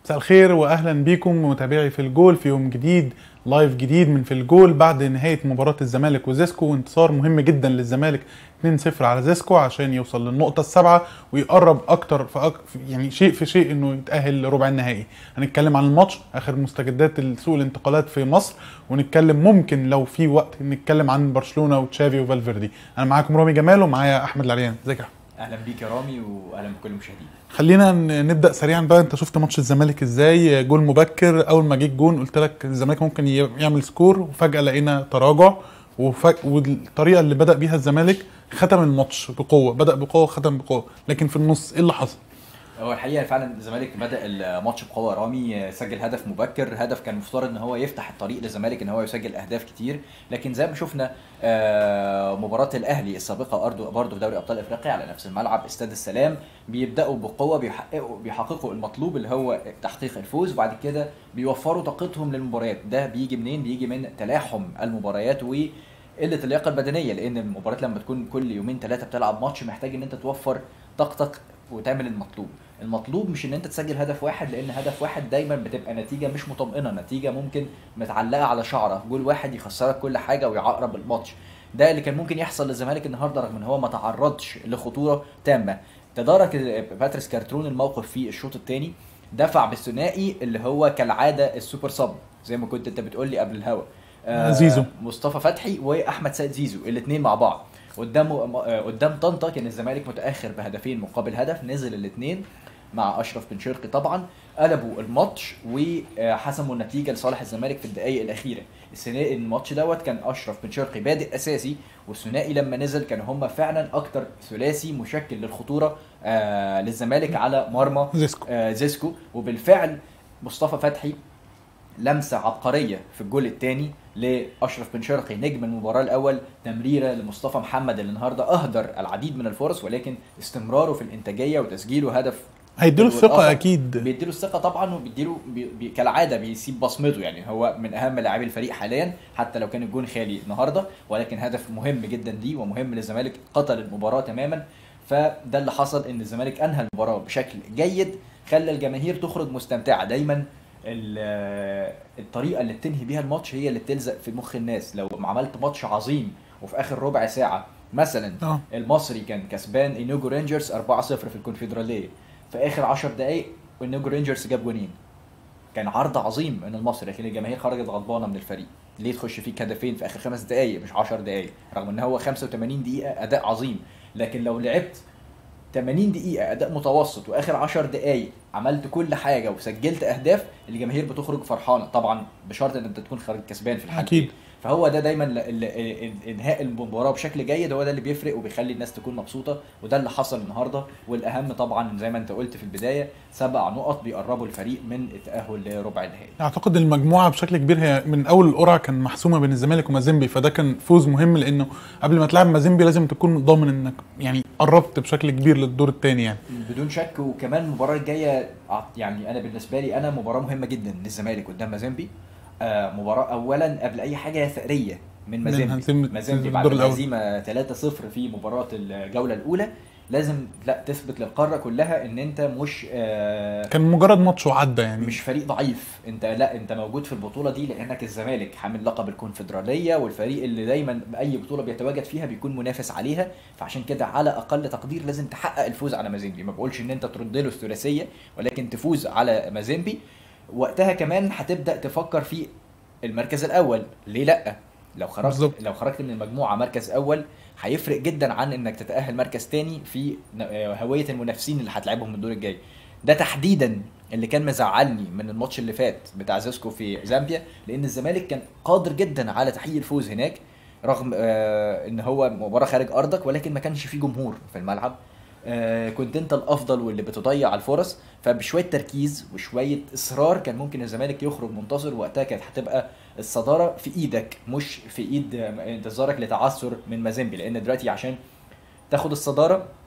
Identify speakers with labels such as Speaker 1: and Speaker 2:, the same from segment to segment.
Speaker 1: مساء الخير واهلا بيكم متابعي في الجول في يوم جديد لايف جديد من في الجول بعد نهايه مباراه الزمالك وزيسكو وانتصار مهم جدا للزمالك 2-0 على زيسكو عشان يوصل للنقطه السابعه ويقرب اكتر في أك... يعني شيء في شيء انه يتاهل لربع النهائي هنتكلم عن الماتش اخر مستجدات سوق الانتقالات في مصر ونتكلم ممكن لو في وقت نتكلم عن برشلونه وتشافي وفالفيردي انا معاكم رامي جمال ومعايا احمد العريان ازيك يا احمد
Speaker 2: اهلا بيك يا رامي واهلا بكل المشاهدين
Speaker 1: خلينا ن- نبدا سريعا بقى انت شفت ماتش الزمالك ازاي جول مبكر اول ما جه الجون قلت لك الزمالك ممكن ي- يعمل سكور وفجاه لقينا تراجع وفج... والطريقه اللي بدا بيها الزمالك ختم الماتش بقوه بدا بقوه ختم بقوه لكن في النص ايه اللي حصل
Speaker 2: هو الحقيقه فعلا الزمالك بدا الماتش بقوه رامي سجل هدف مبكر هدف كان مفترض ان هو يفتح الطريق للزمالك ان هو يسجل اهداف كتير لكن زي ما شفنا آه، مباراه الاهلي السابقه برضه برضه في دوري ابطال افريقيا على نفس الملعب استاد السلام بيبداوا بقوه بيحققوا بيحققوا المطلوب اللي هو تحقيق الفوز وبعد كده بيوفروا طاقتهم للمباريات ده بيجي منين بيجي من تلاحم المباريات و قله اللياقه البدنيه لان المباريات لما تكون كل يومين ثلاثه بتلعب ماتش محتاج ان انت توفر طاقتك وتعمل المطلوب المطلوب مش ان انت تسجل هدف واحد لان هدف واحد دايما بتبقى نتيجه مش مطمئنه نتيجه ممكن متعلقه على شعره جول واحد يخسرك كل حاجه ويعقرب الماتش ده اللي كان ممكن يحصل للزمالك النهارده رغم ان هو ما تعرضش لخطوره تامه تدارك باتريس كارترون الموقف في الشوط الثاني دفع بالثنائي اللي هو كالعاده السوبر صب زي ما كنت انت بتقول لي قبل الهوا آه،
Speaker 1: زيزو.
Speaker 2: مصطفى فتحي واحمد سيد زيزو الاثنين مع بعض قدامه آه، قدام طنطا كان الزمالك متاخر بهدفين مقابل هدف نزل الاثنين مع اشرف بن شرقي طبعا قلبوا الماتش وحسموا النتيجه لصالح الزمالك في الدقائق الاخيره الثنائي الماتش دوت كان اشرف بن شرقي بادئ اساسي والثنائي لما نزل كانوا هم فعلا اكتر ثلاثي مشكل للخطوره آه للزمالك على مرمى
Speaker 1: زيسكو
Speaker 2: آه زيسكو وبالفعل مصطفى فتحي لمسه عبقريه في الجول الثاني لاشرف بن شرقي نجم المباراه الاول تمريره لمصطفى محمد اللي النهارده اهدر العديد من الفرص ولكن استمراره في الانتاجيه وتسجيله هدف
Speaker 1: هيديله الثقه
Speaker 2: والآخر
Speaker 1: اكيد
Speaker 2: بيديله الثقه طبعا وبيديله بي بي كالعاده بيسيب بصمته يعني هو من اهم لاعبي الفريق حاليا حتى لو كان الجون خالي النهارده ولكن هدف مهم جدا ليه ومهم للزمالك قتل المباراه تماما فده اللي حصل ان الزمالك انهى المباراه بشكل جيد خلى الجماهير تخرج مستمتعه دايما ال- الطريقه اللي بتنهي بيها الماتش هي اللي بتلزق في مخ الناس لو عملت ماتش عظيم وفي اخر ربع ساعه مثلا
Speaker 1: اه
Speaker 2: المصري كان كسبان انوجو رينجرز 4-0 في الكونفدراليه في اخر 10 دقائق انوجو رينجرز جاب جونين كان عرض عظيم من المصري لكن الجماهير خرجت غضبانه من الفريق ليه تخش فيك هدفين في اخر خمس دقائق مش 10 دقائق رغم ان هو 85 دقيقه اداء عظيم لكن لو لعبت 80 دقيقة أداء متوسط وآخر 10 دقايق عملت كل حاجة وسجلت أهداف الجماهير بتخرج فرحانة طبعا بشرط إن أنت تكون خارج كسبان في الحالة
Speaker 1: اكيد
Speaker 2: فهو ده دايما ل- ل- ال- انهاء المباراه بشكل جيد هو ده اللي بيفرق وبيخلي الناس تكون مبسوطه وده اللي حصل النهارده والاهم طبعا زي ما انت قلت في البدايه سبع نقط بيقربوا الفريق من التاهل لربع النهائي
Speaker 1: اعتقد المجموعه بشكل كبير هي من اول القرعه كان محسومه بين الزمالك ومازيمبي فده كان فوز مهم لانه قبل ما تلعب مازيمبي لازم تكون ضامن انك يعني قربت بشكل كبير للدور الثاني يعني
Speaker 2: بدون شك وكمان المباراه الجايه أع- يعني انا بالنسبه لي انا مباراه مهمه جدا للزمالك قدام مازيمبي آه مباراه اولا قبل اي حاجه ثأريه من مازيمبي
Speaker 1: هزيمة
Speaker 2: مازيمبي بعد
Speaker 1: الدور الأول.
Speaker 2: الهزيمه 3-0 في مباراه الجوله الاولى لازم لا تثبت للقاره كلها ان انت مش آه
Speaker 1: كان مجرد ماتش وعدى يعني
Speaker 2: مش فريق ضعيف انت لا انت موجود في البطوله دي لانك الزمالك حامل لقب الكونفدراليه والفريق اللي دايما باي بطوله بيتواجد فيها بيكون منافس عليها فعشان كده على اقل تقدير لازم تحقق الفوز على مازيمبي ما بقولش ان انت ترد له الثلاثيه ولكن تفوز على مازيمبي وقتها كمان هتبدا تفكر في المركز الاول ليه لا لو خرجت
Speaker 1: بالظبط.
Speaker 2: لو خرجت من المجموعه مركز اول هيفرق جدا عن انك تتاهل مركز تاني في ن- هويه المنافسين اللي هتلعبهم الدور الجاي ده تحديدا اللي كان مزعلني من الماتش اللي فات بتاع زيسكو في زامبيا لان الزمالك كان قادر جدا على تحقيق الفوز هناك رغم آه ان هو مباراه خارج ارضك ولكن ما كانش فيه جمهور في الملعب آه كنت انت الافضل واللي بتضيع الفرص فبشويه تركيز وشويه اصرار كان ممكن الزمالك يخرج منتصر وقتها كانت هتبقى الصداره في ايدك مش في ايد آه، انتظارك لتعثر من مازيمبي لان دلوقتي عشان تاخد الصداره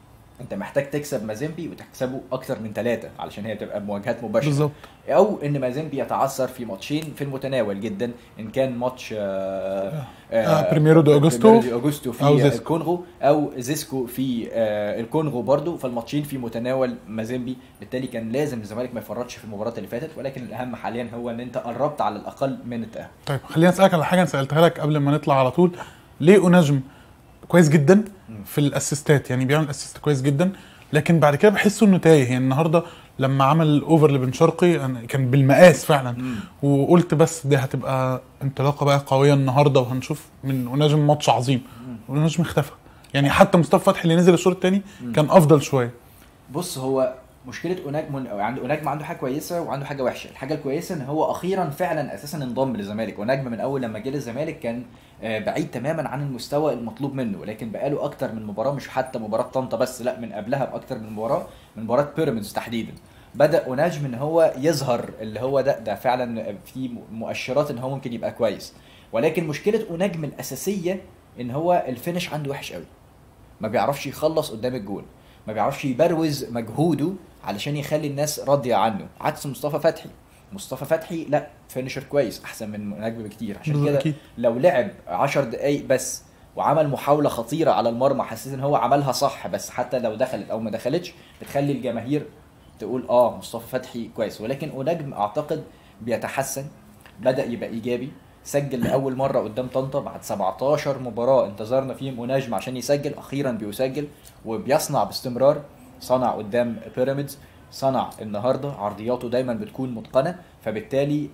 Speaker 2: انت محتاج تكسب مازيمبي وتكسبه اكتر من ثلاثه علشان هي تبقى مواجهات مباشره
Speaker 1: بالظبط
Speaker 2: او ان مازيمبي يتعثر في ماتشين في المتناول جدا ان كان ماتش آه
Speaker 1: آه، بريميرو دي أوجستو
Speaker 2: بريميرو دي اوجستو في
Speaker 1: أو زيسكو.
Speaker 2: الكونغو او زيسكو في آه الكونغو برضو فالماتشين في متناول مازيمبي بالتالي كان لازم الزمالك ما يفرطش في المباراه اللي فاتت ولكن الاهم حاليا هو ان انت قربت على الاقل من التاهل
Speaker 1: طيب خليني اسالك على حاجه انا سالتها لك قبل ما نطلع على طول ليه اوناجم كويس جدا في الاسيستات يعني بيعمل اسيست كويس جدا لكن بعد كده بحسه انه تايه يعني النهارده لما عمل الاوفر لبن شرقي أنا كان بالمقاس فعلا وقلت بس ده هتبقى انطلاقه بقى قويه النهارده وهنشوف من اوناجم ماتش عظيم اوناجم اختفى يعني حتى مصطفى فتحي اللي نزل الشوط الثاني كان افضل شويه
Speaker 2: بص هو مشكله اوناج من عنده اوناجم عنده حاجه كويسه وعنده حاجه وحشه الحاجه الكويسه ان هو اخيرا فعلا اساسا انضم للزمالك ونجم من اول لما جه للزمالك كان آه، بعيد تماما عن المستوى المطلوب منه ولكن بقاله اكتر من مباراه مش حتى مباراه طنطا بس لا من قبلها باكتر من مباراه من مباراه بيراميدز تحديدا بدا اوناجم ان هو يظهر اللي هو ده ده فعلا في مؤشرات ان هو ممكن يبقى كويس ولكن مشكله اوناجم الاساسيه ان هو الفينش عنده وحش قوي ما بيعرفش يخلص قدام الجول ما بيعرفش يبروز مجهوده علشان يخلي الناس راضيه عنه عكس مصطفى فتحي مصطفى فتحي لا فينشر كويس احسن من نجم بكتير عشان
Speaker 1: بالظبط،
Speaker 2: كده
Speaker 1: أكيد.
Speaker 2: لو لعب 10 دقايق بس وعمل محاوله خطيره على المرمى حسيت ان هو عملها صح بس حتى لو دخلت او ما دخلتش بتخلي الجماهير تقول اه مصطفى فتحي كويس ولكن ونجم اعتقد بيتحسن بدا يبقى ايجابي سجل لاول مره قدام طنطا بعد 17 مباراه انتظرنا فيهم ونجم عشان يسجل اخيرا بيسجل وبيصنع باستمرار صنع قدام بيراميدز صنع النهارده عرضياته دايما بتكون متقنه فبالتالي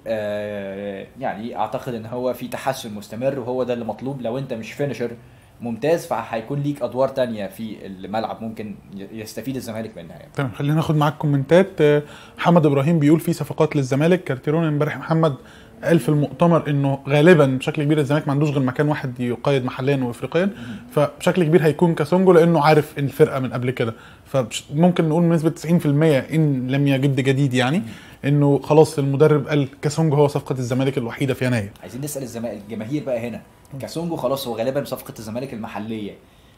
Speaker 2: آه يعني اعتقد ان هو في تحسن مستمر وهو ده اللي مطلوب لو انت مش فينشر ممتاز فهيكون ليك ادوار تانية في الملعب ممكن يستفيد الزمالك منها يعني.
Speaker 1: تمام خلينا ناخد معاك كومنتات آه، محمد ابراهيم بيقول في صفقات للزمالك كارتيرون امبارح محمد قال في المؤتمر انه غالبا بشكل كبير الزمالك ما عندوش غير مكان واحد يقيد محليا وافريقيا فبشكل كبير هيكون كاسونجو لانه عارف الفرقه من قبل كده فممكن نقول بنسبه 90% ان لم يجد جديد يعني انه خلاص المدرب قال كاسونجو هو صفقه الزمالك الوحيده في يناير
Speaker 2: عايزين نسال الزمالك الجماهير بقى هنا كاسونجو خلاص هو غالبا صفقه الزمالك المحليه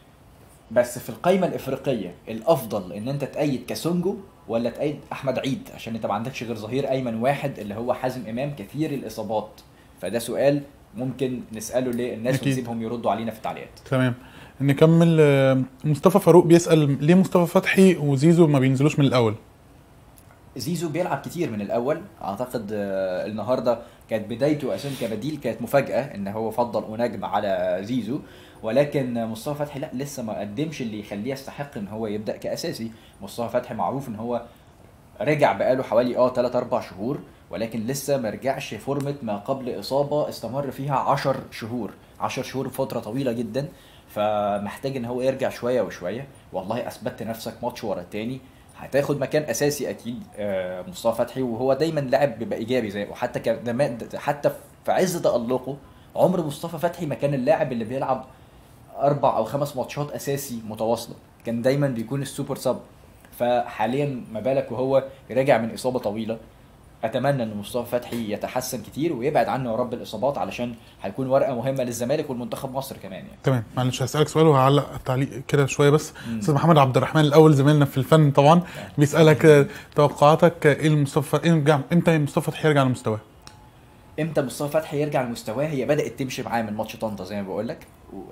Speaker 2: بس في القائمه الافريقيه الافضل ان انت تأيد كاسونجو ولا تأيد احمد عيد عشان انت ما عندكش غير ظهير ايمن واحد اللي هو حازم امام كثير الاصابات فده سؤال ممكن نساله للناس
Speaker 1: أكيد.
Speaker 2: ونسيبهم يردوا علينا في التعليقات
Speaker 1: تمام نكمل آه، مصطفى فاروق بيسال ليه مصطفى فتحي وزيزو ما بينزلوش من الاول
Speaker 2: زيزو بيلعب كتير من الاول اعتقد آه، النهارده كانت بدايته اساسا كبديل كانت مفاجاه ان هو فضل اوناجم على زيزو ولكن مصطفى فتحي لا لسه ما قدمش اللي يخليه يستحق ان هو يبدا كاساسي مصطفى فتحي معروف ان هو رجع بقاله حوالي اه 3 4 شهور ولكن لسه ما رجعش فورمه ما قبل اصابه استمر فيها 10 شهور 10 شهور فتره طويله جدا فمحتاج ان هو يرجع شويه وشويه والله اثبتت نفسك ماتش ورا التاني هتاخد مكان اساسي اكيد آه، مصطفى فتحي وهو دايما لاعب بيبقى ايجابي زي وحتى كدما- حتى في عز تالقه عمر مصطفى فتحي ما كان اللاعب اللي بيلعب اربع او خمس ماتشات اساسي متواصله كان دايما بيكون السوبر سب فحاليا ما بالك وهو راجع من اصابه طويله اتمنى ان مصطفى فتحي يتحسن كتير ويبعد عنه يا رب الاصابات علشان هيكون ورقه مهمه للزمالك والمنتخب مصر كمان يعني
Speaker 1: تمام معلش هسألك سؤال وهعلق تعليق كده شويه بس استاذ محمد عبد الرحمن الاول زميلنا في الفن طبعا بيسالك آه، توقعاتك آه، ايه المصطفى إيه يرجع امتى مصطفى فتحي يرجع لمستواه
Speaker 2: امتى مصطفى فتحي يرجع لمستواه هي بدات تمشي معاه من ماتش طنطا زي ما بقول لك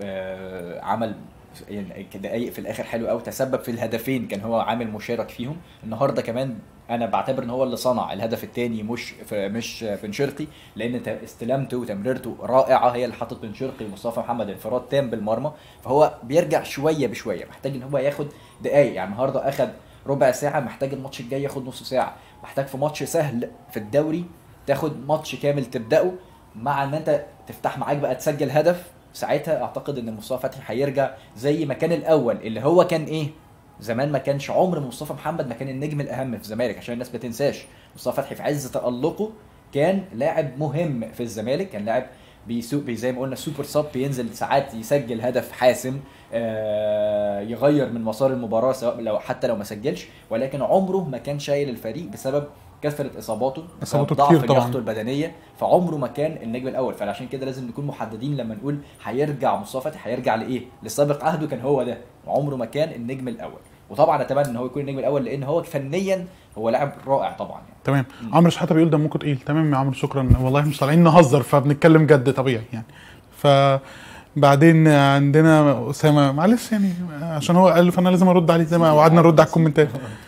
Speaker 2: عمل يعني دقايق في الاخر حلو قوي تسبب في الهدفين كان هو عامل مشارك فيهم النهارده كمان انا بعتبر ان هو اللي صنع الهدف الثاني مش في مش بن شرقي لان ت- استلامته وتمريرته رائعه هي اللي حطت بن شرقي ومصطفى محمد انفراد تام بالمرمى فهو بيرجع شويه بشويه محتاج ان هو ياخد دقايق يعني النهارده اخد ربع ساعه محتاج الماتش الجاي ياخد نص ساعه محتاج في ماتش سهل في الدوري تاخد ماتش كامل تبداه مع ان انت تفتح معاك بقى تسجل هدف ساعتها اعتقد ان مصطفى فتحي هيرجع زي ما كان الاول اللي هو كان ايه زمان ما كانش عمر مصطفى محمد ما كان النجم الاهم في الزمالك عشان الناس ما تنساش مصطفى فتحي في عز تالقه كان لاعب مهم في الزمالك كان لاعب بيسوق بي زي ما قلنا سوبر ساب بينزل ساعات يسجل هدف حاسم آه يغير من مسار المباراه سواء لو حتى لو ما سجلش ولكن عمره ما كان شايل الفريق بسبب كثره اصاباته
Speaker 1: إصاباته
Speaker 2: بسبب
Speaker 1: كتير
Speaker 2: ضعف
Speaker 1: طبعاً.
Speaker 2: لياقته البدنيه فعمره ما كان النجم الاول فعشان كده لازم نكون محددين لما نقول هيرجع مصطفى فتحي هيرجع لايه؟ لسابق عهده كان هو ده عمره ما كان النجم الاول وطبعا اتمنى ان هو يكون النجم الاول لان هو فنيا هو لاعب رائع طبعا يعني
Speaker 1: تمام عمرو شحاته بيقول دمكم تقيل تمام يا عمرو شكرا والله مش طالعين نهزر فبنتكلم جد طبيعي يعني ف بعدين عندنا اسامه معلش يعني عشان هو قال فانا لازم ارد عليه زي ما وعدنا نرد على الكومنتات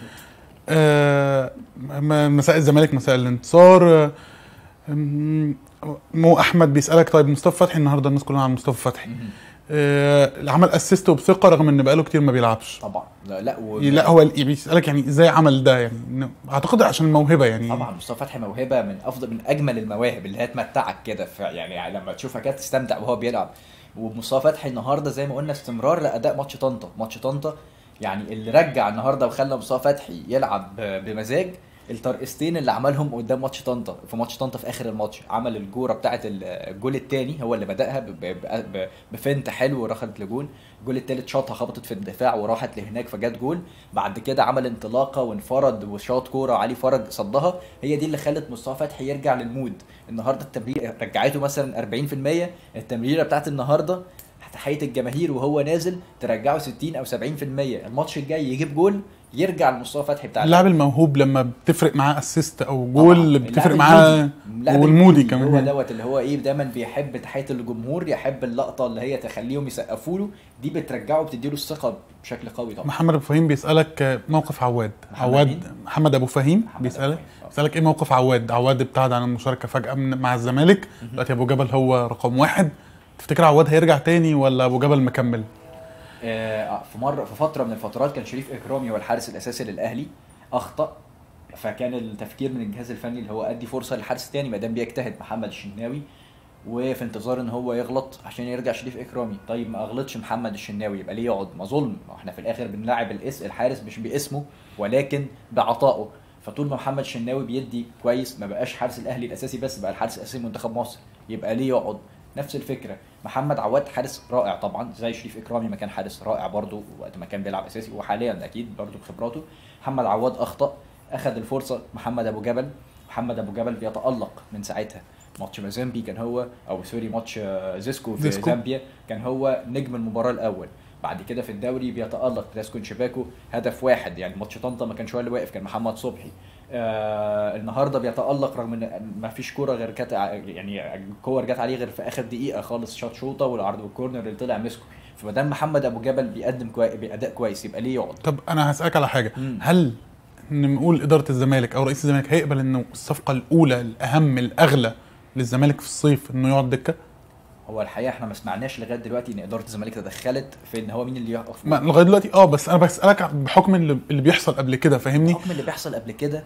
Speaker 1: آه، م- مساء الزمالك مساء الانتصار آه، م- مو احمد بيسالك طيب مصطفى فتحي النهارده الناس كلها عن مصطفى فتحي آه، عمل اسيست وبثقه رغم ان بقاله كتير ما بيلعبش
Speaker 2: طبعا لا لا و...
Speaker 1: لا هو ال- بيسالك يعني ازاي عمل ده يعني إنه- اعتقد عشان الموهبه يعني
Speaker 2: طبعا مصطفى فتحي موهبه من افضل من اجمل المواهب اللي هي تمتعك كده ف- يعني لما تشوفها كده تستمتع وهو بيلعب ومصطفى فتحي النهارده زي ما قلنا استمرار لاداء ماتش طنطا ماتش طنطا يعني اللي رجع النهارده وخلى مصطفى فتحي يلعب ب- بمزاج الترقصتين اللي عملهم قدام ماتش طنطا في ماتش طنطا في اخر الماتش عمل الجوره بتاعه الجول الثاني هو اللي بداها ب- ب- ب- بفنت حلو ودخلت لجون الجول الثالث شاطها خبطت في الدفاع وراحت لهناك فجت جول بعد كده عمل انطلاقه وانفرد وشاط كوره وعلي فرج صدها هي دي اللي خلت مصطفى فتحي يرجع للمود النهارده التمرير رجعته مثلا 40% التمريره بتاعت النهارده تحيه الجماهير وهو نازل ترجعه 60 او 70% الماتش الجاي يجيب جول يرجع لمصطفى فتحي بتاع
Speaker 1: اللاعب الموهوب لما بتفرق معاه اسيست او
Speaker 2: طبعاً.
Speaker 1: جول بتفرق
Speaker 2: اللاعب
Speaker 1: معاه
Speaker 2: المودي. اللاعب
Speaker 1: والمودي
Speaker 2: المودي هو
Speaker 1: كمان
Speaker 2: دوت اللي هو ايه دايما بيحب تحيه الجمهور يحب اللقطه اللي هي تخليهم يسقفوا له دي بترجعه وبتديله الثقه بشكل قوي طبعا
Speaker 1: محمد ابو فهيم بيسالك آه، موقف عواد
Speaker 2: محمد
Speaker 1: عواد
Speaker 2: مين؟
Speaker 1: محمد ابو فهيم
Speaker 2: محمد أبو
Speaker 1: بيسالك
Speaker 2: فهيم. آه.
Speaker 1: بيسالك ايه موقف عواد عواد ابتعد عن المشاركه فجاه من مع الزمالك دلوقتي ابو جبل هو رقم واحد تفتكر عواد هيرجع تاني ولا ابو جبل مكمل
Speaker 2: آه، في مره في فتره من الفترات كان شريف اكرامي هو الحارس الاساسي للاهلي اخطا فكان التفكير من الجهاز الفني اللي هو ادي فرصه للحارس الثاني ما دام بيجتهد محمد الشناوي وفي انتظار ان هو يغلط عشان يرجع شريف اكرامي طيب ما اغلطش محمد الشناوي يبقى ليه يقعد ما ظلم ما احنا في الاخر بنلاعب الاس الحارس مش باسمه ولكن بعطائه فطول ما محمد الشناوي بيدي كويس ما بقاش حارس الاهلي الاساسي بس بقى الحارس الاساسي منتخب مصر يبقى ليه يقعد نفس الفكره محمد عواد حارس رائع طبعا زي شريف اكرامي ما كان حارس رائع برضه وقت ما كان بيلعب اساسي وحاليا اكيد برضه بخبراته محمد عواد اخطا اخذ الفرصه محمد ابو جبل محمد ابو جبل بيتالق من ساعتها ماتش مازامبي كان هو او سوري ماتش آه، زيسكو في
Speaker 1: زيسكو.
Speaker 2: زامبيا كان هو نجم المباراه الاول بعد كده في الدوري بيتالق كلاسيكو شباكو هدف واحد يعني ماتش طنطا ما كانش هو اللي واقف كان محمد صبحي آه النهارده بيتالق رغم ان ما فيش كوره غير كانت ع- يعني الكور جت عليه غير في اخر دقيقه خالص شاط شوطه والعرض والكورنر اللي طلع مسكه فما دام محمد ابو جبل بيقدم كوي... باداء كويس يبقى ليه يقعد
Speaker 1: طب انا هسالك على حاجه
Speaker 2: مم.
Speaker 1: هل نقول اداره الزمالك او رئيس الزمالك هيقبل انه الصفقه الاولى الاهم الاغلى للزمالك في الصيف انه يقعد دكه
Speaker 2: هو الحقيقه احنا ما سمعناش لغايه دلوقتي ان اداره الزمالك تدخلت في ان هو مين اللي يقف
Speaker 1: ما لغايه دلوقتي اه بس انا بسالك بحكم اللي, اللي بيحصل قبل كده فاهمني
Speaker 2: الحكم اللي بيحصل قبل كده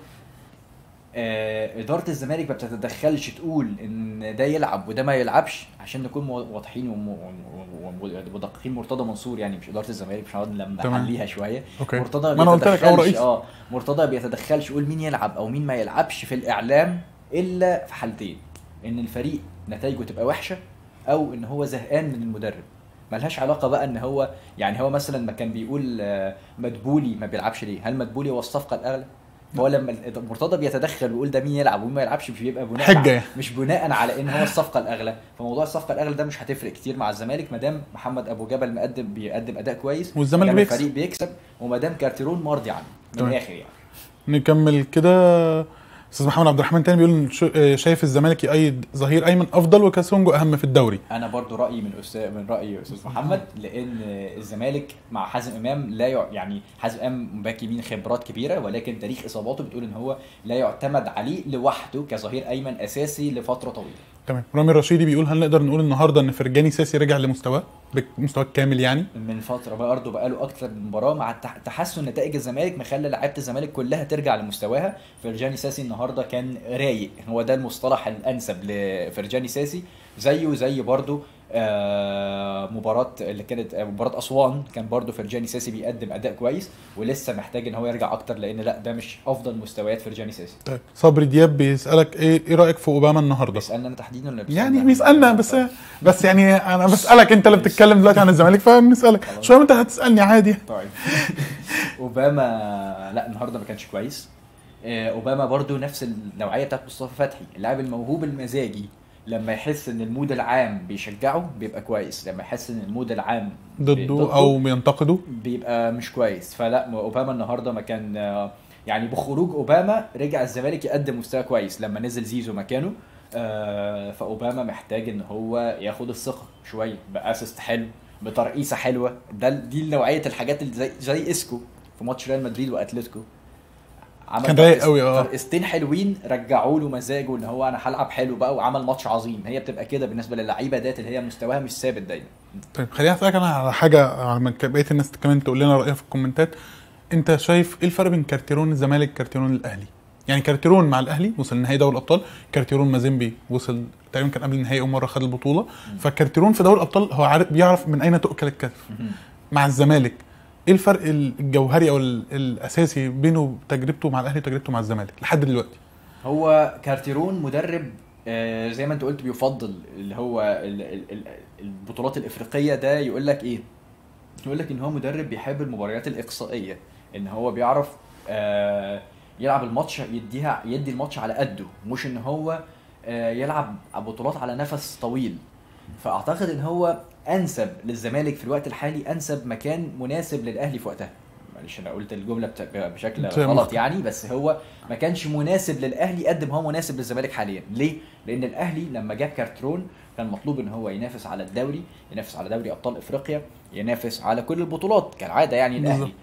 Speaker 2: آه، إدارة الزمالك ما بتتدخلش تقول إن ده يلعب وده ما يلعبش عشان نكون مو- واضحين وم- وم- وم- ومدققين مرتضى منصور يعني مش إدارة الزمالك مش هنقعد لما
Speaker 1: تمام.
Speaker 2: نحليها شوية
Speaker 1: اوكي
Speaker 2: مرتضى
Speaker 1: ما انا قلت لك اول
Speaker 2: بيتدخلش-
Speaker 1: رئيس
Speaker 2: اه مرتضى ما بيتدخلش يقول مين يلعب او مين ما يلعبش في الاعلام الا في حالتين ان الفريق نتائجه تبقى وحشه او ان هو زهقان من المدرب ملهاش علاقه بقى ان هو يعني هو مثلا ما كان بيقول آه، مدبولي ما بيلعبش ليه هل مدبولي هو الصفقه الاغلى هو لما ال- مرتضى بيتدخل ويقول ده مين يلعب ومين ما يلعبش مش بيبقى بناء
Speaker 1: حجة
Speaker 2: على
Speaker 1: يعني.
Speaker 2: مش بناء على ان هو الصفقه الاغلى فموضوع الصفقه الاغلى ده مش هتفرق كتير مع الزمالك ما دام محمد ابو جبل مقدم بيقدم اداء كويس
Speaker 1: والزمالك
Speaker 2: ما دام
Speaker 1: بيكسب.
Speaker 2: الفريق بيكسب وما دام كارتيرون مرضي عنه من
Speaker 1: تمام.
Speaker 2: الاخر يعني
Speaker 1: نكمل كده استاذ محمد عبد الرحمن تاني بيقول شو- آه، شايف الزمالك يأيد ظهير ايمن افضل وكاسونجو اهم في الدوري
Speaker 2: انا برضو رايي من استاذ من راي استاذ محمد لان الزمالك مع حازم امام لا يع... يعني حازم امام باك يمين خبرات كبيره ولكن تاريخ اصاباته بتقول ان هو لا يعتمد عليه لوحده كظهير ايمن اساسي لفتره طويله
Speaker 1: تمام رامي الرشيدي بيقول هل نقدر نقول النهارده ان فرجاني ساسي رجع لمستواه بمستواه الكامل يعني
Speaker 2: من فتره برضه بقاله اكتر من مباراه مع التح- تحسن نتائج الزمالك مخلى لعيبه الزمالك كلها ترجع لمستواها فرجاني ساسي النهارده كان رايق هو ده المصطلح الانسب لفرجاني ساسي زيه زي برضه آه مباراه اللي كانت آه، مباراه اسوان كان برضه فرجاني ساسي بيقدم اداء كويس ولسه محتاج ان هو يرجع اكتر لان لا ده مش افضل مستويات فرجاني ساسي
Speaker 1: طيب صبري دياب بيسالك ايه ايه رايك في اوباما النهارده
Speaker 2: بيسالنا انا تحديدا ولا بيسألنا
Speaker 1: يعني
Speaker 2: إحنا؟
Speaker 1: بيسالنا بس بس يعني انا بسالك انت اللي بتتكلم دلوقتي عن الزمالك فبنسالك
Speaker 2: خلاص.
Speaker 1: شويه انت هتسالني عادي
Speaker 2: طيب اوباما لا النهارده ما كانش كويس آه، اوباما برضو نفس النوعيه بتاعت مصطفى فتحي اللاعب الموهوب المزاجي لما يحس ان المود العام بيشجعه بيبقى كويس لما يحس ان المود العام
Speaker 1: ضده او بينتقده
Speaker 2: بيبقى مش كويس فلا اوباما النهارده ما كان يعني بخروج اوباما رجع الزمالك يقدم مستوى كويس لما نزل زيزو مكانه آه، فاوباما محتاج ان هو ياخد الثقه شويه باسيست حلو بترقيصه حلوه ده دي نوعيه الحاجات اللي زي زي اسكو في ماتش ريال مدريد واتلتيكو عمل
Speaker 1: كان رايق
Speaker 2: ترقيص-
Speaker 1: قوي، اه.
Speaker 2: ترقيصتين حلوين رجعوا له مزاجه ان هو انا هلعب حلو بقى وعمل ماتش عظيم هي بتبقى كده بالنسبه للعيبه ديت اللي هي مستواها مش ثابت دايما
Speaker 1: طيب خليني اسالك انا على حاجه على ما بقيه الناس كمان تقول لنا رايها في الكومنتات انت شايف ايه الفرق بين كارتيرون الزمالك كارتيرون الاهلي يعني كارتيرون مع الاهلي وصل نهائي دوري الابطال كارتيرون مازيمبي وصل تقريبا كان قبل النهائي اول مره خد البطوله فكارتيرون في دوري الابطال هو عارف بيعرف من اين تؤكل الكتف مع الزمالك ايه الفرق الجوهري او ال- الاساسي بينه تجربته مع الاهلي وتجربته مع الزمالك لحد دلوقتي
Speaker 2: هو كارتيرون مدرب آه، زي ما انت قلت بيفضل اللي هو ال- ال- ال- البطولات الافريقيه ده يقول لك ايه يقول لك ان هو مدرب بيحب المباريات الاقصائيه ان هو بيعرف آه، يلعب الماتش يديها يدي الماتش على قده مش ان هو آه، يلعب بطولات على نفس طويل فاعتقد ان هو انسب للزمالك في الوقت الحالي انسب مكان مناسب للاهلي في وقتها معلش انا قلت الجمله بت- بشكل
Speaker 1: تمام.
Speaker 2: غلط يعني بس هو ما كانش مناسب للاهلي قد ما هو مناسب للزمالك حاليا ليه لان الاهلي لما جاب كارترون كان مطلوب ان هو ينافس على الدوري ينافس على دوري ابطال افريقيا ينافس على كل البطولات كالعاده يعني
Speaker 1: بالظبط.
Speaker 2: الاهلي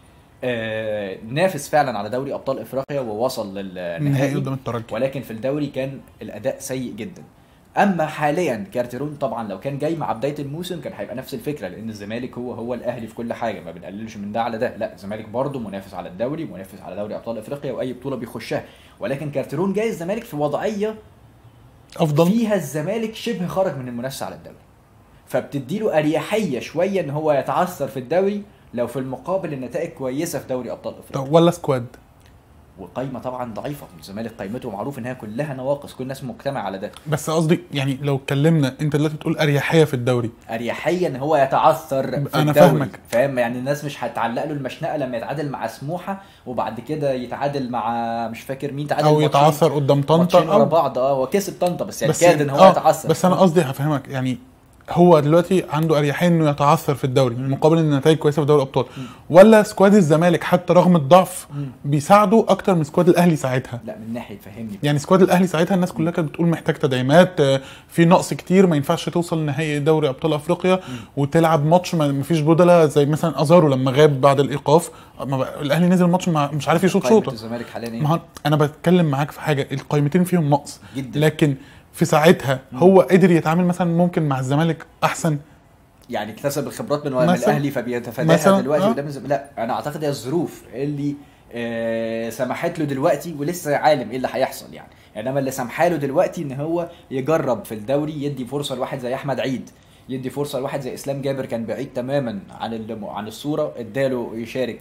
Speaker 2: آه نافس فعلا على دوري ابطال افريقيا ووصل
Speaker 1: النهائي
Speaker 2: للنهائي
Speaker 1: قدام الترجي
Speaker 2: ولكن في الدوري كان الاداء سيء جدا اما حاليا كارتيرون طبعا لو كان جاي مع بدايه الموسم كان هيبقى نفس الفكره لان الزمالك هو هو الاهلي في كل حاجه ما بنقللش من ده على ده لا الزمالك برضه منافس على الدوري منافس على دوري ابطال افريقيا واي بطوله بيخشها ولكن كارتيرون جاي الزمالك في وضعيه
Speaker 1: افضل
Speaker 2: فيها الزمالك شبه خرج من المنافسه على الدوري فبتديله اريحيه شويه ان هو يتعثر في الدوري لو في المقابل النتائج كويسه في دوري ابطال افريقيا
Speaker 1: ولا سكواد
Speaker 2: وقايمه طبعا ضعيفه الزمالك قيمته معروف انها كلها نواقص كل الناس مجتمع على ده
Speaker 1: بس قصدي يعني لو اتكلمنا انت دلوقتي بتقول اريحيه في الدوري
Speaker 2: اريحيه ان هو يتعثر في
Speaker 1: أنا
Speaker 2: الدوري
Speaker 1: فاهمك.
Speaker 2: فاهم يعني الناس مش هتعلق له المشنقه لما يتعادل مع سموحه وبعد كده يتعادل مع مش فاكر مين تعادل
Speaker 1: او
Speaker 2: ماتشين-
Speaker 1: يتعثر قدام طنطا
Speaker 2: ماتشين ورا
Speaker 1: او
Speaker 2: بعض اه هو كسب طنطا بس يعني
Speaker 1: بس
Speaker 2: كاد ان هو
Speaker 1: آه،
Speaker 2: يتعثر
Speaker 1: بس انا قصدي هفهمك يعني هو دلوقتي عنده اريحيه انه يتعثر في الدوري مقابل ان النتائج كويسه في دوري الابطال ولا سكواد الزمالك حتى رغم الضعف
Speaker 2: مم.
Speaker 1: بيساعده اكتر من سكواد الاهلي ساعتها
Speaker 2: لا من ناحيه فهمني
Speaker 1: يعني سكواد الاهلي ساعتها الناس كلها كانت بتقول محتاج تدعيمات آه، في نقص كتير ما ينفعش توصل نهائي دوري ابطال افريقيا وتلعب ماتش ما ما فيش بدله زي مثلا ازارو لما غاب بعد الايقاف ما بقى- الاهلي نزل الماتش مع- مش عارف يشوط
Speaker 2: قائمة
Speaker 1: شوطه
Speaker 2: الزمالك حاليا
Speaker 1: ما
Speaker 2: ايه
Speaker 1: هو انا بتكلم معاك في حاجه القيمتين فيهم نقص
Speaker 2: جدا
Speaker 1: لكن في ساعتها هو قدر يتعامل مثلا ممكن مع الزمالك احسن
Speaker 2: يعني اكتسب الخبرات من من
Speaker 1: مثلا-
Speaker 2: الاهلي فبيتفاداها
Speaker 1: مثلا،
Speaker 2: دلوقتي
Speaker 1: آه.
Speaker 2: قدام الزمالك لا انا اعتقد هي الظروف اللي آه سمحت له دلوقتي ولسه عالم ايه اللي هيحصل يعني انما اللي سامحه له دلوقتي ان هو يجرب في الدوري يدي فرصه لواحد زي احمد عيد يدي فرصه لواحد زي اسلام جابر كان بعيد تماما عن ال- عن الصوره اداله يشارك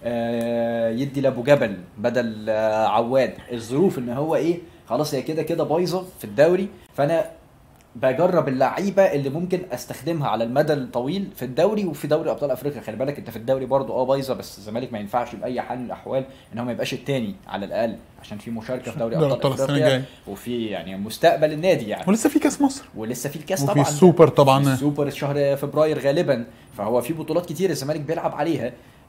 Speaker 2: آه يدي لابو جبل بدل آه عواد الظروف ان هو ايه خلاص هي كده كده بايظه في الدوري فانا بجرب اللعيبه اللي ممكن استخدمها على المدى الطويل في الدوري وفي دوري ابطال افريقيا خلي بالك انت في الدوري برضو اه بايظه بس الزمالك ما ينفعش باي حال من الاحوال ان هو ما يبقاش الثاني على الاقل عشان في مشاركه في دوري
Speaker 1: دوري
Speaker 2: ابطال
Speaker 1: أبطال السنة
Speaker 2: افريقيا
Speaker 1: الجاية.
Speaker 2: وفي يعني مستقبل النادي يعني
Speaker 1: ولسه في كاس مصر
Speaker 2: ولسه في الكاس
Speaker 1: وفي
Speaker 2: طبعا
Speaker 1: السوبر طبعا.
Speaker 2: في السوبر شهر فبراير غالبا فهو في بطولات كتير الزمالك بيلعب عليها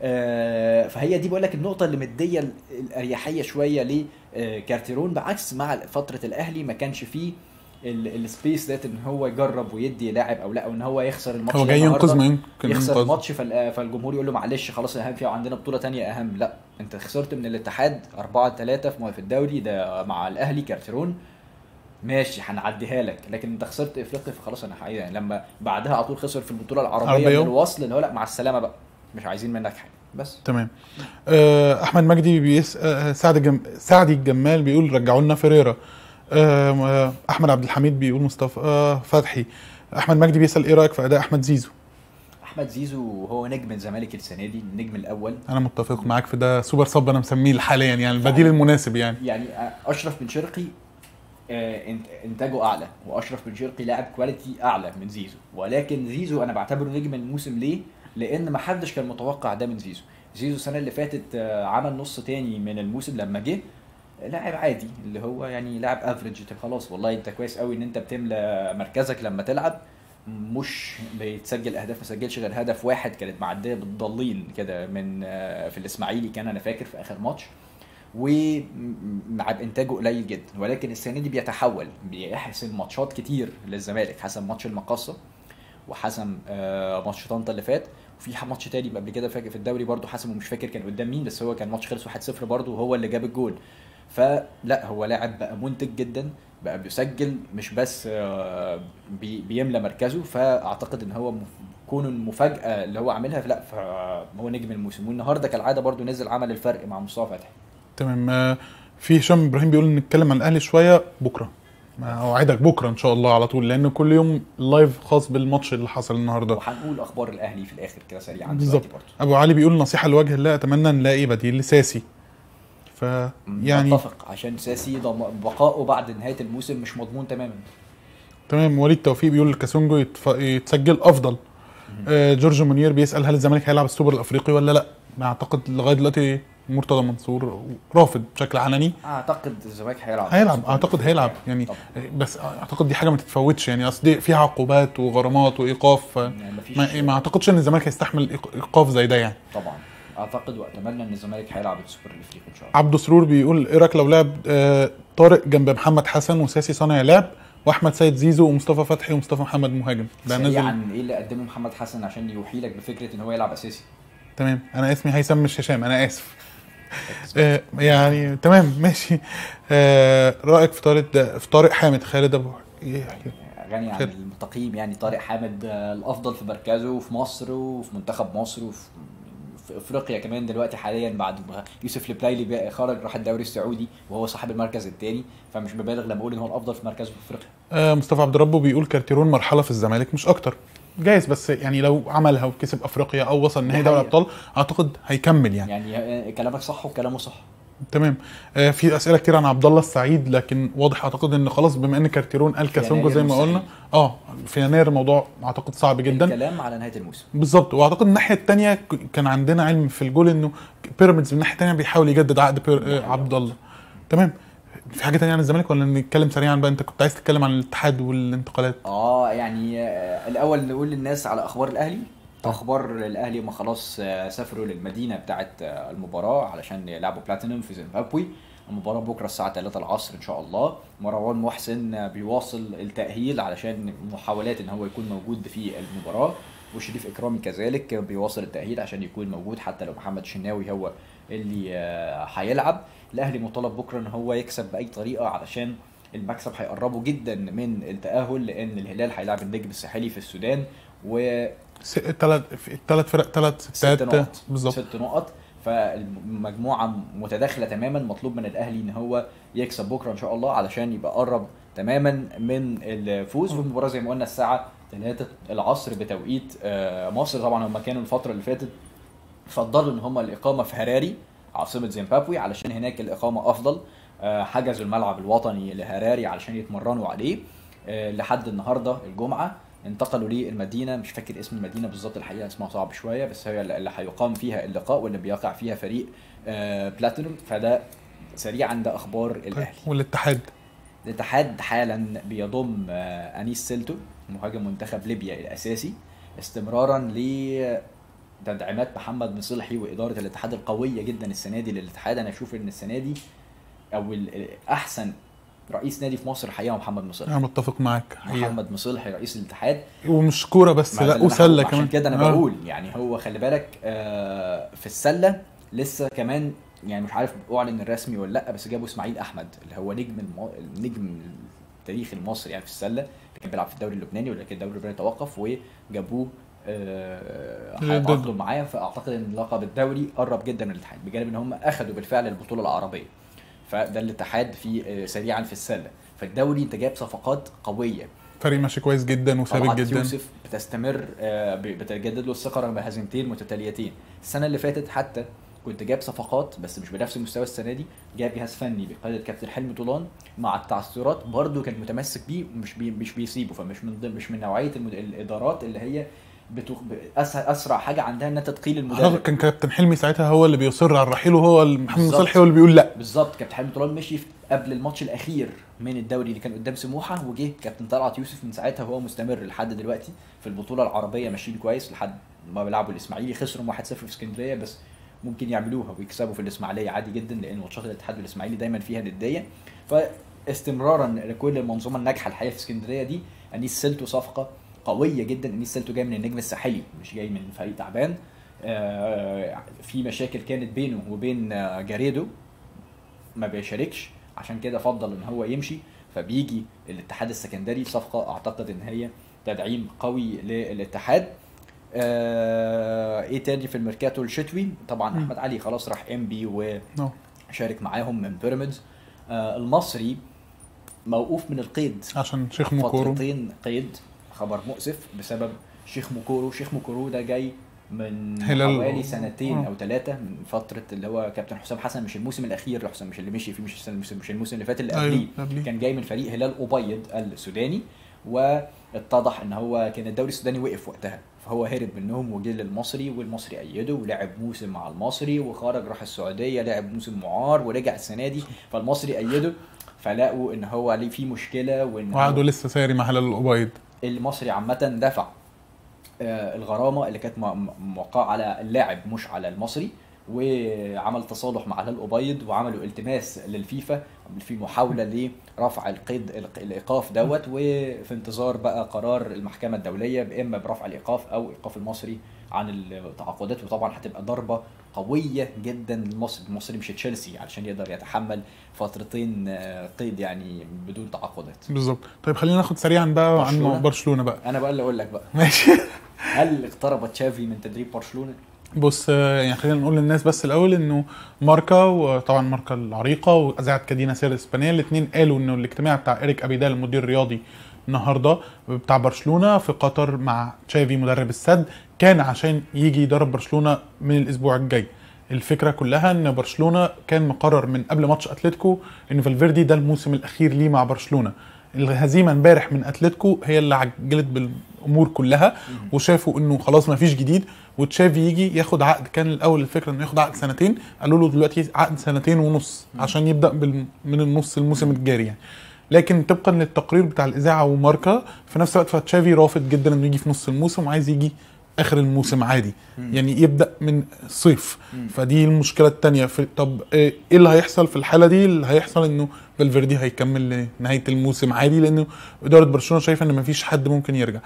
Speaker 2: آه، فهي دي بقول لك النقطه اللي مديه ال- الاريحيه شويه لكارتيرون بعكس مع فتره الاهلي ما كانش فيه ال- السبيس ديت ان هو يجرب ويدي لاعب او لا او ان هو يخسر الماتش
Speaker 1: هو
Speaker 2: ده
Speaker 1: جاي ينقذ
Speaker 2: النهاردة.
Speaker 1: ما يمكن
Speaker 2: يخسر
Speaker 1: ينقذ.
Speaker 2: الماتش فال- فالجمهور يقول له معلش خلاص الاهم فيه وعندنا بطوله تانية اهم لا انت خسرت من الاتحاد 4 3 في في الدوري ده مع الاهلي كارتيرون ماشي هنعديها لك لكن انت خسرت افريقيا فخلاص انا حقيقة يعني لما بعدها على طول خسر في البطوله العربيه
Speaker 1: عربية.
Speaker 2: من الوصل اللي هو لا مع السلامه بقى مش عايزين منك حاجه بس
Speaker 1: تمام آه، احمد مجدي بيس آه، سعد جم... سعدي الجمال بيقول رجعوا لنا فيريرا آه، آه، احمد عبد الحميد بيقول مصطفى آه، فتحي احمد مجدي بيسال ايه رايك في اداء احمد زيزو
Speaker 2: احمد زيزو هو نجم الزمالك السنه دي النجم الاول
Speaker 1: انا متفق معاك في ده سوبر صب انا مسميه حاليا يعني البديل المناسب يعني
Speaker 2: يعني اشرف بن شرقي آه، إنت- انتاجه اعلى واشرف بن شرقي لاعب كواليتي اعلى من زيزو ولكن زيزو انا بعتبره نجم الموسم ليه؟ لان ما حدش كان متوقع ده من زيزو زيزو السنه اللي فاتت آه، عمل نص تاني من الموسم لما جه لاعب عادي اللي هو يعني لاعب افريج انت خلاص والله انت كويس قوي ان انت بتملى مركزك لما تلعب مش بيتسجل اهداف ما سجلش غير هدف واحد كانت معديه بالضالين كده من آه، في الاسماعيلي كان انا فاكر في اخر ماتش ومع انتاجه قليل جدا ولكن السنه دي بيتحول بيحسم ماتشات كتير للزمالك حسم ماتش المقاصه وحسم آه، ماتش طنطا اللي فات وفي ماتش تاني قبل كده فاكر في الدوري برضو حسم ومش فاكر كان قدام مين بس هو كان ماتش خلص 1-0 برضو وهو اللي جاب الجول فلا هو لاعب بقى منتج جدا بقى بيسجل مش بس آه، بي- بيملى مركزه فاعتقد ان هو مف- كونه المفاجاه اللي هو عاملها لا فهو نجم الموسم والنهارده كالعاده برضو نزل عمل الفرق مع مصطفى فتحي
Speaker 1: تمام آه، في هشام ابراهيم بيقول نتكلم عن الاهلي شويه بكره ما اوعدك بكره ان شاء الله على طول لان كل يوم لايف خاص بالماتش اللي حصل النهارده
Speaker 2: وهنقول اخبار الاهلي في الاخر كده سريعا
Speaker 1: بالظبط
Speaker 2: دلوقتي برضو.
Speaker 1: ابو علي بيقول نصيحه لوجه الله اتمنى نلاقي بديل لساسي ف يعني
Speaker 2: اتفق عشان ساسي ضم- بقائه بعد نهايه الموسم مش مضمون تماما
Speaker 1: تمام وليد توفيق بيقول كاسونجو يتف... يتسجل افضل آه جورج منير بيسال هل الزمالك هيلعب السوبر الافريقي ولا لا ما اعتقد لغايه دلوقتي مرتضى منصور رافض بشكل علني
Speaker 2: اعتقد الزمالك هيلعب
Speaker 1: هيلعب اعتقد هيلعب يعني
Speaker 2: طبعا.
Speaker 1: بس اعتقد دي حاجه ما تتفوتش يعني اصل دي فيها عقوبات وغرامات وايقاف ف...
Speaker 2: يعني مفيش
Speaker 1: ما, ما اعتقدش ان الزمالك هيستحمل إيق- ايقاف زي ده يعني
Speaker 2: طبعا اعتقد واتمنى ان الزمالك هيلعب السوبر الافريقي ان شاء الله
Speaker 1: عبده سرور بيقول ايه رايك لو لعب آه طارق جنب محمد حسن وساسي صانع لعب واحمد سيد زيزو ومصطفى فتحي ومصطفى محمد مهاجم ده نزل
Speaker 2: سريعا ايه اللي قدمه محمد حسن عشان يوحي لك بفكره ان هو يلعب اساسي
Speaker 1: تمام انا اسمي هيثم مش هشام انا اسف آه يعني تمام ماشي آه رايك في طارق ده في طارق حامد خالد ابو
Speaker 2: غني عن
Speaker 1: خير.
Speaker 2: التقييم يعني طارق حامد آه، الافضل في مركزه في مصر وفي منتخب مصر وفي في افريقيا كمان دلوقتي حاليا بعد ما يوسف البلايلي بقى خرج راح الدوري السعودي وهو صاحب المركز الثاني فمش ببالغ لما اقول ان هو الافضل في مركزه في افريقيا
Speaker 1: آه مصطفى عبد ربه بيقول كارتيرون مرحله في الزمالك مش اكتر جايز بس يعني لو عملها وكسب افريقيا او وصل نهائي
Speaker 2: دي
Speaker 1: دوري
Speaker 2: حقيقة.
Speaker 1: ابطال اعتقد هيكمل يعني
Speaker 2: يعني آه، كلامك صح وكلامه صح
Speaker 1: تمام آه في اسئله كتير عن عبد الله السعيد لكن واضح اعتقد ان خلاص بما ان كارتيرون قال
Speaker 2: في
Speaker 1: كاسونجو
Speaker 2: يناير
Speaker 1: زي ما
Speaker 2: مستحيل.
Speaker 1: قلنا اه في يناير الموضوع اعتقد صعب جدا
Speaker 2: الكلام على نهايه الموسم
Speaker 1: بالظبط واعتقد الناحيه الثانيه كان عندنا علم في الجول انه بيراميدز من الناحيه الثانيه بيحاول يجدد عقد بير... آه، عبد الله تمام في حاجه ثانيه عن الزمالك ولا نتكلم سريعا بقى انت كنت عايز تتكلم عن الاتحاد والانتقالات
Speaker 2: اه يعني آه، الاول نقول للناس على اخبار الاهلي اخبار الاهلي هم خلاص آه، سافروا للمدينه بتاعه آه، المباراه علشان يلعبوا بلاتينوم في زيمبابوي المباراة بكرة الساعة 3 العصر إن شاء الله مروان محسن آه، بيواصل التأهيل علشان محاولات إن هو يكون موجود في المباراة وشريف إكرامي كذلك بيواصل التأهيل عشان يكون موجود حتى لو محمد شناوي هو اللي آه، هيلعب الأهلي مطالب بكرة إن هو يكسب بأي طريقة علشان المكسب هيقربه جدا من التأهل لأن الهلال هيلعب النجم الساحلي في السودان و
Speaker 1: ثلاث الثلاث فرق ثلاث
Speaker 2: ست
Speaker 1: ستات
Speaker 2: نقط
Speaker 1: بالظبط
Speaker 2: ست نقط فالمجموعه متداخله تماما مطلوب من الاهلي ان هو يكسب بكره ان شاء الله علشان يبقى قرب تماما من الفوز في المباراه زي ما قلنا الساعه 3 العصر بتوقيت آه، مصر طبعا هم كانوا الفتره اللي فاتت فضلوا ان هم الاقامه في هراري عاصمه زيمبابوي علشان هناك الاقامه افضل آه، حجزوا الملعب الوطني لهراري علشان يتمرنوا عليه آه، لحد النهارده الجمعه انتقلوا للمدينه مش فاكر اسم المدينه بالظبط الحقيقه اسمها صعب شويه بس هي اللي هيقام فيها اللقاء واللي بيقع فيها فريق آه، بلاتينوم فده سريعا ده اخبار
Speaker 1: طيب
Speaker 2: الاهلي
Speaker 1: والاتحاد
Speaker 2: الاتحاد حالا بيضم آه، انيس سيلتو مهاجم منتخب ليبيا الاساسي استمرارا لتدعيمات محمد مصلحي واداره الاتحاد القويه جدا السنه دي للاتحاد انا اشوف ان السنه دي او ال- احسن رئيس نادي في مصر حقيقه هو محمد مصلحي
Speaker 1: انا متفق معاك حقيقة.
Speaker 2: محمد مصلحي رئيس الاتحاد
Speaker 1: ومش كوره بس
Speaker 2: ما ده
Speaker 1: لا
Speaker 2: اللي أنا
Speaker 1: وسله
Speaker 2: هقوله،
Speaker 1: كمان
Speaker 2: عشان كده انا
Speaker 1: آه.
Speaker 2: بقول يعني هو خلي بالك آه، في السله لسه كمان يعني مش عارف اعلن الرسمي ولا لا بس جابوا اسماعيل احمد اللي هو نجم الم... النجم التاريخ المصري يعني في السله اللي كان بيلعب في الدوري اللبناني ولكن الدوري اللبناني توقف وجابوه آه،
Speaker 1: ضد-
Speaker 2: هيتعاقدوا معاه فاعتقد ان لقب الدوري قرب جدا من الاتحاد بجانب ان هم اخذوا بالفعل البطوله العربيه فده الاتحاد في آه، سريعا في السله فالدوري انت جايب صفقات قويه
Speaker 1: فريق ماشي كويس جدا وثابت
Speaker 2: طلعت
Speaker 1: جدا
Speaker 2: يوسف بتستمر آه، ب- بتجدد له الثقه رغم هزيمتين متتاليتين السنه اللي فاتت حتى كنت جايب صفقات بس مش بنفس المستوى السنه دي جايب جهاز فني بقياده كابتن حلمي طولان مع التعثرات برده كان متمسك بيه ومش بي مش بيسيبه فمش من ضمن مش من نوعيه المد... الادارات اللي هي بتخ... ب- أس... اسرع حاجه عندها انها تثقيل
Speaker 1: اعتقد
Speaker 2: المدرب
Speaker 1: كان كابتن حلمي ساعتها هو اللي بيصر على الرحيل وهو محمد
Speaker 2: بالظبط.
Speaker 1: صالح هو اللي بيقول لا
Speaker 2: بالظبط كابتن حلمي طولان مشي في- قبل الماتش الاخير من الدوري اللي كان قدام سموحه وجه كابتن طلعت يوسف من ساعتها وهو مستمر لحد دلوقتي في البطوله العربيه ماشيين كويس لحد ما بيلعبوا الاسماعيلي خسروا 1-0 في اسكندريه بس ممكن يعملوها ويكسبوا في الاسماعيليه عادي جدا لان ماتشات الاتحاد والاسماعيلي دايما فيها نديه فاستمرارا لكل المنظومه الناجحه الحقيقه في اسكندريه دي انيس سيلتو صفقه قويه جدا انيس سيلتو جاي من النجم الساحلي مش جاي من فريق تعبان آه، في مشاكل كانت بينه وبين آه، جاريدو ما بيشاركش عشان كده فضل ان هو يمشي فبيجي الاتحاد السكندري صفقه اعتقد ان هي تدعيم قوي للاتحاد آه ايه تاني في الميركاتو الشتوي طبعا
Speaker 1: مم.
Speaker 2: احمد علي خلاص راح ام بي
Speaker 1: نو.
Speaker 2: وشارك معاهم من بيراميدز آه المصري موقوف من القيد
Speaker 1: عشان شيخ مكورو
Speaker 2: فترتين قيد خبر مؤسف بسبب شيخ مكورو شيخ مكورو ده جاي من
Speaker 1: هلال-
Speaker 2: حوالي سنتين
Speaker 1: آه.
Speaker 2: او ثلاثه من فتره اللي هو كابتن حسام حسن مش الموسم الاخير لحسام مش اللي مشي فيه مش السنة- مش الموسم اللي فات اللي قبليه
Speaker 1: ايوه قبليه
Speaker 2: كان جاي من فريق هلال أبيض السوداني واتضح ان هو كان الدوري السوداني وقف وقتها فهو هرب منهم وجه للمصري والمصري ايده ولعب موسم مع المصري وخرج راح السعوديه لعب موسم معار ورجع السنه دي فالمصري ايده فلاقوا ان هو عليه في مشكله وان هو-
Speaker 1: وقعدوا لسه ساري مع هلال الأبيض
Speaker 2: المصري عامة دفع آه، الغرامة اللي كانت م- م- موقعة على اللاعب مش على المصري وعمل تصالح مع هلال أبيض وعملوا التماس للفيفا في محاولة لرفع القيد الق- الإيقاف دوت وفي انتظار بقى قرار المحكمة الدولية إما برفع الإيقاف أو إيقاف المصري عن التعاقدات وطبعا هتبقى ضربة قوية جدا للمصري المصري مش تشيلسي علشان يقدر يتحمل فترتين آه، قيد يعني بدون تعاقدات
Speaker 1: بالظبط طيب خلينا ناخد سريعا بقى عن
Speaker 2: برشلونة.
Speaker 1: برشلونه بقى
Speaker 2: انا بقى اللي اقول لك بقى
Speaker 1: ماشي
Speaker 2: هل اقترب تشافي من تدريب برشلونه؟
Speaker 1: بص آه، يعني خلينا نقول للناس بس الاول انه ماركا وطبعا ماركا العريقه واذاعه كادينا سير الاسبانيه الاثنين قالوا انه الاجتماع بتاع اريك ابيدال المدير الرياضي النهارده بتاع برشلونه في قطر مع تشافي مدرب السد كان عشان يجي يدرب برشلونه من الاسبوع الجاي الفكره كلها ان برشلونه كان مقرر من قبل ماتش اتلتيكو ان فالفيردي ده الموسم الاخير ليه مع برشلونه الهزيمه امبارح من اتلتيكو هي اللي عجلت بالامور كلها وشافوا انه خلاص ما فيش جديد وتشافي يجي ياخد عقد كان الاول الفكره انه ياخد عقد سنتين قالوا له دلوقتي عقد سنتين ونص عشان يبدا بال... من النص الموسم الجاري يعني لكن طبقا للتقرير بتاع الاذاعه وماركا في نفس الوقت فتشافي رافض جدا انه يجي في نص الموسم وعايز يجي اخر الموسم عادي يعني يبدا من الصيف
Speaker 2: مم.
Speaker 1: فدي المشكله الثانيه في طب ايه اللي هيحصل في الحاله دي اللي هيحصل انه فالفيردي هيكمل لنهايه الموسم عادي لانه اداره برشلونه شايفه ان مفيش حد ممكن يرجع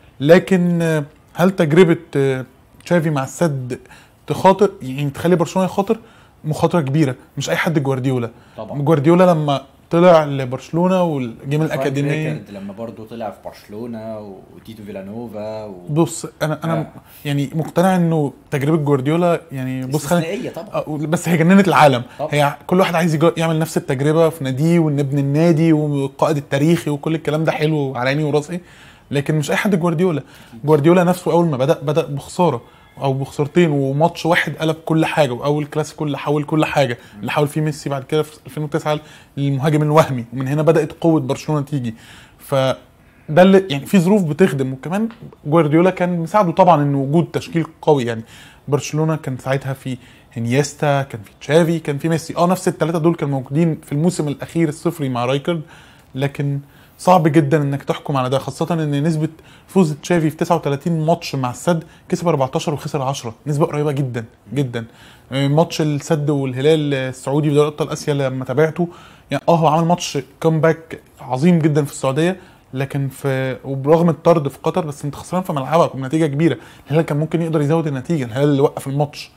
Speaker 1: لكن آه، هل تجربه آه، تشافي مع السد تخاطر يعني تخلي برشلونه يخاطر مخاطره كبيره مش اي حد جوارديولا
Speaker 2: طبعا
Speaker 1: جوارديولا لما طلع لبرشلونه والجيم الاكاديميه
Speaker 2: فرانك ريكارد لما برضه طلع في برشلونه وتيتو فيلانوفا و...
Speaker 1: بص انا انا
Speaker 2: آه.
Speaker 1: يعني مقتنع انه تجربه جوارديولا يعني بص خلينا
Speaker 2: استثنائيه طبعا
Speaker 1: آه، بس هي جننت العالم
Speaker 2: طبعا.
Speaker 1: هي كل واحد عايز يجو- يعمل نفس التجربه في ناديه ونبني النادي والقائد التاريخي وكل الكلام ده حلو على عيني وراسي لكن مش اي حد جوارديولا جوارديولا نفسه اول ما بدا بدا بخساره او بخسارتين وماتش واحد قلب كل حاجه واول كلاسيكو اللي حول كل حاجه اللي حاول فيه ميسي بعد كده في 2009 للمهاجم الوهمي ومن هنا بدات قوه برشلونه تيجي ف ده اللي يعني في ظروف بتخدم وكمان جوارديولا كان مساعده طبعا ان وجود تشكيل قوي يعني برشلونه كان ساعتها في انيستا كان في تشافي كان في ميسي اه نفس الثلاثه دول كانوا موجودين في الموسم الاخير الصفري مع رايكرد لكن صعب جدا انك تحكم على ده خاصه ان نسبه فوز تشافي في 39 ماتش مع السد كسب 14 وخسر 10 نسبه قريبه جدا جدا آه، ماتش السد والهلال السعودي في دوري ابطال اسيا لما تابعته يعني اه هو عمل ماتش كومباك عظيم جدا في السعوديه لكن في وبرغم الطرد في قطر بس انت خسران في ملعبك بنتيجه كبيره الهلال كان ممكن يقدر يزود النتيجه الهلال اللي وقف الماتش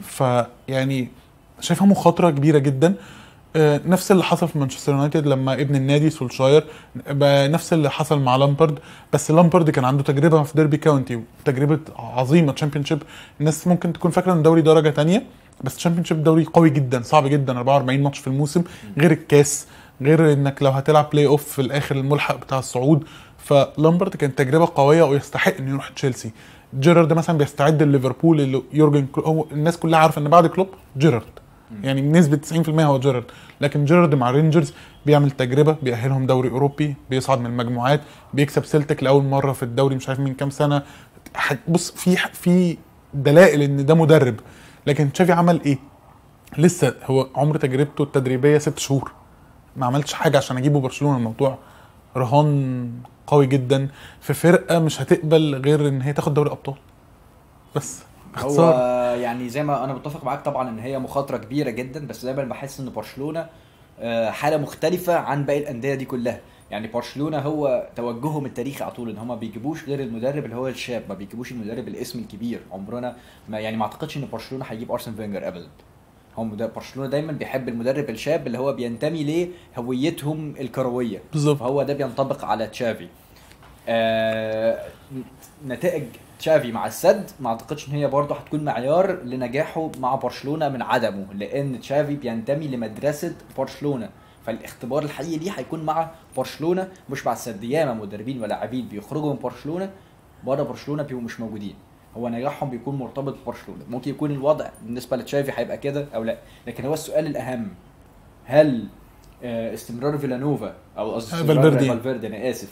Speaker 1: فيعني شايفها مخاطره كبيره جدا آه، نفس اللي حصل في مانشستر يونايتد لما ابن النادي سولشاير بقى نفس اللي حصل مع لامبرد بس لامبرد كان عنده تجربه في ديربي كاونتي تجربه عظيمه تشامبيون شيب الناس ممكن تكون فاكره ان دوري درجه تانية بس تشامبيون شيب دوري قوي جدا صعب جدا 44 ماتش في الموسم غير الكاس غير انك لو هتلعب بلاي اوف في الاخر الملحق بتاع الصعود فلامبرد كانت تجربه قويه ويستحق انه يروح تشيلسي جيرارد مثلا بيستعد لليفربول اللي يورجن كلوب هو الناس كلها عارفه ان بعد كلوب جيرارد يعني بنسبه 90% هو جيرارد لكن جيرارد مع رينجرز بيعمل تجربه بيأهلهم دوري اوروبي بيصعد من المجموعات بيكسب سيلتك لاول مره في الدوري مش عارف من كام سنه ح- بص في في دلائل ان ده مدرب لكن تشافي عمل ايه لسه هو عمر تجربته التدريبيه ست شهور ما عملتش حاجه عشان اجيبه برشلونه الموضوع رهان قوي جدا في فرقه مش هتقبل غير ان هي تاخد دوري ابطال بس
Speaker 2: هو
Speaker 1: باختصار
Speaker 2: يعني زي ما انا متفق معاك طبعا ان هي مخاطره كبيره جدا بس دايما بحس ان برشلونه آه، حاله مختلفه عن باقي الانديه دي كلها يعني برشلونه هو توجههم التاريخي على طول ان هم ما بيجيبوش غير المدرب اللي هو الشاب ما بيجيبوش المدرب الاسم الكبير عمرنا ما يعني ما اعتقدش ان برشلونه هيجيب ارسن فينجر ابدا هم ده برشلونه دايما بيحب المدرب الشاب اللي هو بينتمي لهويتهم الكرويه
Speaker 1: بالظبط
Speaker 2: فهو ده بينطبق على تشافي آه نتائج تشافي مع السد ما اعتقدش ان هي برضه هتكون معيار لنجاحه مع برشلونه من عدمه لان تشافي بينتمي لمدرسه برشلونه فالاختبار الحقيقي ليه هيكون مع برشلونه مش مع السد ياما مدربين ولاعبين بيخرجوا من برشلونه بره برشلونه بيبقوا مش موجودين هو نجاحهم بيكون مرتبط ببرشلونه ممكن يكون الوضع بالنسبه لتشافي هيبقى كده او لا لكن هو السؤال الاهم هل آه، استمرار فيلانوفا او قصدي
Speaker 1: آه،
Speaker 2: استمرار
Speaker 1: فالفيردي.
Speaker 2: فالفيردي انا اسف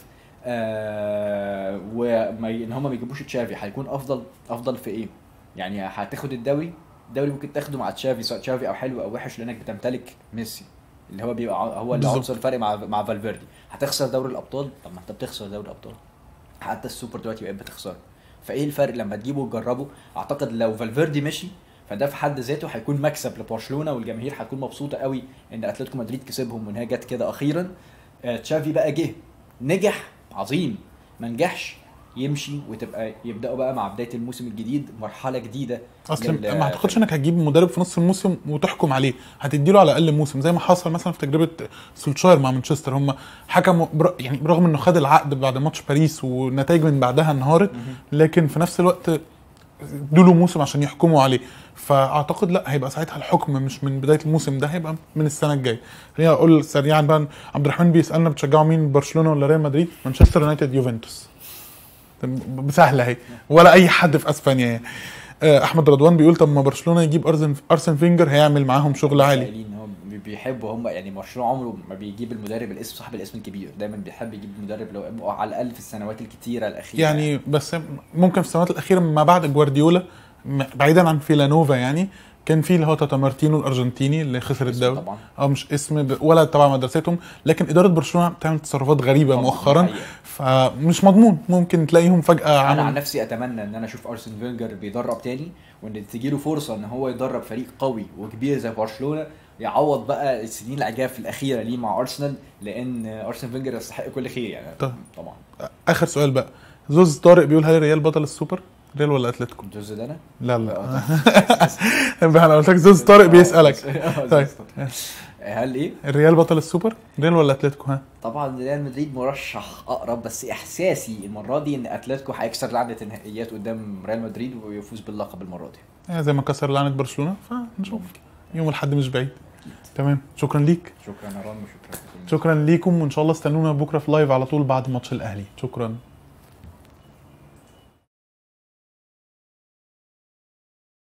Speaker 2: آه وما ي- ان هم ما يجيبوش تشافي هيكون افضل افضل في ايه؟ يعني هتاخد الدوري الدوري ممكن تاخده مع تشافي سواء تشافي او حلو او وحش لانك بتمتلك ميسي اللي هو بيبقى ع- هو اللي
Speaker 1: بالظبط.
Speaker 2: عنصر الفرق مع مع فالفيردي هتخسر دوري الابطال طب ما انت بتخسر دوري الابطال حتى السوبر دلوقتي بقيت بتخسره فايه الفرق لما تجيبه وتجربه اعتقد لو فالفيردي مشي فده في حد ذاته هيكون مكسب لبرشلونه والجماهير هتكون مبسوطه قوي ان اتلتيكو مدريد كسبهم وان هي جت كده اخيرا آه، تشافي بقى جه نجح عظيم ما نجحش يمشي وتبقى يبداوا بقى مع بدايه الموسم الجديد مرحله جديده
Speaker 1: اصل
Speaker 2: لل-
Speaker 1: ما اعتقدش انك هتجيب مدرب في نص الموسم وتحكم عليه هتديله على الاقل موسم زي ما حصل مثلا في تجربه سولشاير مع مانشستر هم حكموا بر... يعني برغم انه خد العقد بعد ماتش باريس والنتائج من بعدها انهارت لكن في نفس الوقت ادوا له موسم عشان يحكموا عليه فاعتقد لا هيبقى ساعتها الحكم مش من بدايه الموسم ده هيبقى من السنه الجايه خليني اقول سريعا بقى عبد الرحمن بيسالنا بتشجعوا مين برشلونه ولا ريال مدريد مانشستر يونايتد يوفنتوس سهله اهي ولا اي حد في اسبانيا يعني آه، احمد رضوان بيقول طب ما برشلونه يجيب ارسن ارسن فينجر هيعمل معاهم شغل عالي
Speaker 2: قايلين ان هو بي- بيحبوا هم يعني برشلونه عمره ما بيجيب المدرب الاسم صاحب الاسم الكبير دايما بيحب يجيب المدرب لو على الاقل في السنوات الكتيره الاخيره
Speaker 1: يعني بس ممكن في السنوات الاخيره ما بعد جوارديولا م- بعيدا عن فيلانوفا يعني كان في اللي هو تاتا مارتينو الارجنتيني اللي خسر
Speaker 2: اسم
Speaker 1: الدوري
Speaker 2: طبعا
Speaker 1: اه مش اسم ب... ولا تبع مدرستهم لكن اداره برشلونه بتعمل تصرفات غريبه
Speaker 2: طبعاً،
Speaker 1: مؤخرا
Speaker 2: دي حقيقة.
Speaker 1: فمش مضمون ممكن تلاقيهم فجاه
Speaker 2: انا عن
Speaker 1: عمل
Speaker 2: نفسي اتمنى ان انا اشوف ارسن فينجر بيدرب تاني وان تجي له فرصه ان هو يدرب فريق قوي وكبير زي برشلونه يعوض بقى السنين العجاف الاخيره ليه مع ارسنال لان ارسن فينجر يستحق كل خير يعني
Speaker 1: طب.
Speaker 2: طبعا
Speaker 1: اخر سؤال بقى زوز طارق بيقول هل الريال بطل السوبر ريال ولا اتلتيكو
Speaker 2: الجزء ده انا
Speaker 1: لا لا
Speaker 2: آه،
Speaker 1: بقى انا قلت لك زوز طارق بيسالك
Speaker 2: آه،
Speaker 1: طيب.
Speaker 2: هل ايه؟
Speaker 1: الريال بطل السوبر ريال ولا اتلتيكو ها
Speaker 2: طبعا ريال مدريد مرشح اقرب بس احساسي المره دي ان اتلتيكو هيكسر لعنه النهائيات قدام ريال مدريد ويفوز باللقب المره دي
Speaker 1: آه، زي ما كسر لعنه برشلونه فنشوف يوم الاحد مش بعيد تمام شكرا ليك
Speaker 2: شكرا يا رام وشكرا لكم.
Speaker 1: شكرا ليكم وان شاء الله استنونا بكره في لايف على طول بعد ماتش الاهلي شكرا